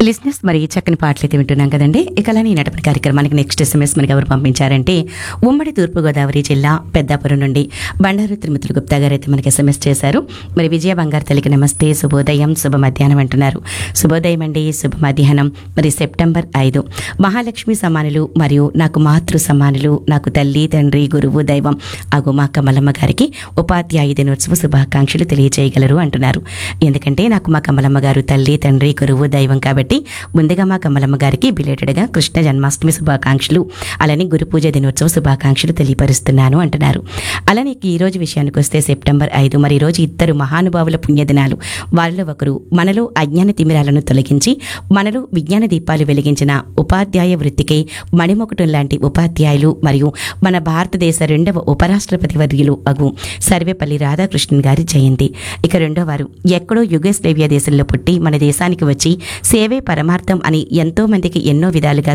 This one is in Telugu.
లిస్నెస్ మరి చక్కని పాటలు అయితే వింటున్నాం కదండి ఇక అలానే ఈనాటి కార్యక్రమానికి నెక్స్ట్ ఎస్ఎంఎస్ మనకి ఎవరు పంపించారంటే ఉమ్మడి తూర్పుగోదావరి జిల్లా పెద్దాపురం నుండి బండారు తిరుమతులు గుప్తా గారు అయితే మనకి ఎస్ఎంఎస్ చేశారు మరి విజయ బంగారు తల్లికి నమస్తే శుభోదయం శుభ మధ్యాహ్నం అంటున్నారు శుభోదయం అండి శుభ మధ్యాహ్నం మరి సెప్టెంబర్ ఐదు మహాలక్ష్మి సమానులు మరియు నాకు మాతృ సమానులు నాకు తల్లి తండ్రి గురువు దైవం అగు మా కమలమ్మ గారికి ఉపాధ్యాయ దినోత్సవ శుభాకాంక్షలు తెలియజేయగలరు అంటున్నారు ఎందుకంటే నాకు మా కమలమ్మ గారు తల్లి తండ్రి గురువు దైవం కాబట్టి ముందుగా మా కమలమ్మ గారికి బిలేటెడ్గా కృష్ణ జన్మాష్టమి శుభాకాంక్షలు అలానే గురు పూజ దినోత్సవ శుభాకాంక్షలు తెలియపరుస్తున్నాను అంటున్నారు అలానే ఈ రోజు విషయానికి వస్తే సెప్టెంబర్ ఐదు మరి ఈ రోజు ఇద్దరు మహానుభావుల పుణ్యదినాలు వారిలో ఒకరు మనలో అజ్ఞాన తిమిరాలను తొలగించి మనలో విజ్ఞాన దీపాలు వెలిగించిన ఉపాధ్యాయ వృత్తికై మణిమొకటం లాంటి ఉపాధ్యాయులు మరియు మన భారతదేశ రెండవ ఉపరాష్ట్రపతి వర్యులు అగు సర్వేపల్లి రాధాకృష్ణన్ గారి జయంతి ఇక రెండో వారు ఎక్కడో యుగస్లేవియా దేశంలో పుట్టి మన దేశానికి వచ్చి సేవే పరమార్థం అని ఎంతో మందికి ఎన్నో విధాలుగా